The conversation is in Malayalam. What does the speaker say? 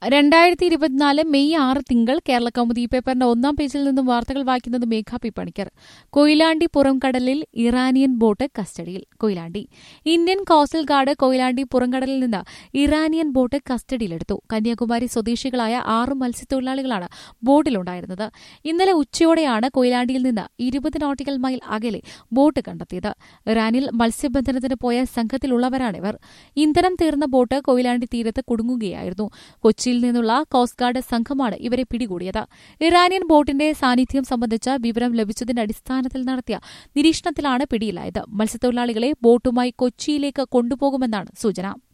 രണ്ടായിരത്തി ഇരുപത്തിനാല് മെയ് ആറ് തിങ്കൾ കേരള കൗമുദി പേപ്പറിന്റെ ഒന്നാം പേജിൽ നിന്നും വാർത്തകൾ വായിക്കുന്നത് മേഘ പി പണിക്കർ കൊയിലാണ്ടി പുറംകടലിൽ ഇറാനിയൻ ബോട്ട് കസ്റ്റഡിയിൽ Koyilandy Indian coastal guard Koyilandy പുറംകടലിൽ നിന്ന് ഇറാനിയൻ ബോട്ട് കസ്റ്റഡിയിലെടുത്തു കന്യാകുമാരി സ്വദേശികളായ ആറ് മത്സ്യത്തൊഴിലാളികളാണ് ബോട്ടിലുണ്ടായിരുന്നത് ഇന്നലെ ഉച്ചയോടെയാണ് കൊയിലാണ്ടിയിൽ നിന്ന് ഇരുപത് നോട്ടിക്കൽ മൈൽ അകലെ ബോട്ട് കണ്ടെത്തിയത് ഇറാനിൽ മത്സ്യബന്ധനത്തിന് പോയ സംഘത്തിലുള്ളവരാണിവർ ഇന്ധനം തീർന്ന ബോട്ട് കൊയിലാണ്ടി തീരത്ത് കുടുങ്ങുകയായിരുന്നു കൊച്ചിയിൽ നിന്നുള്ള കോസ്റ്റ് ഗാർഡ് സംഘമാണ് ഇവരെ പിടികൂടിയത് ഇറാനിയൻ ബോട്ടിന്റെ സാന്നിധ്യം സംബന്ധിച്ച വിവരം ലഭിച്ചതിന്റെ അടിസ്ഥാനത്തിൽ നടത്തിയ നിരീക്ഷണത്തിലാണ് പിടിയിലായത് മത്സ്യത്തൊഴിലാളികളെ ബോട്ടുമായി കൊച്ചിയിലേക്ക് കൊണ്ടുപോകുമെന്നാണ് സൂചന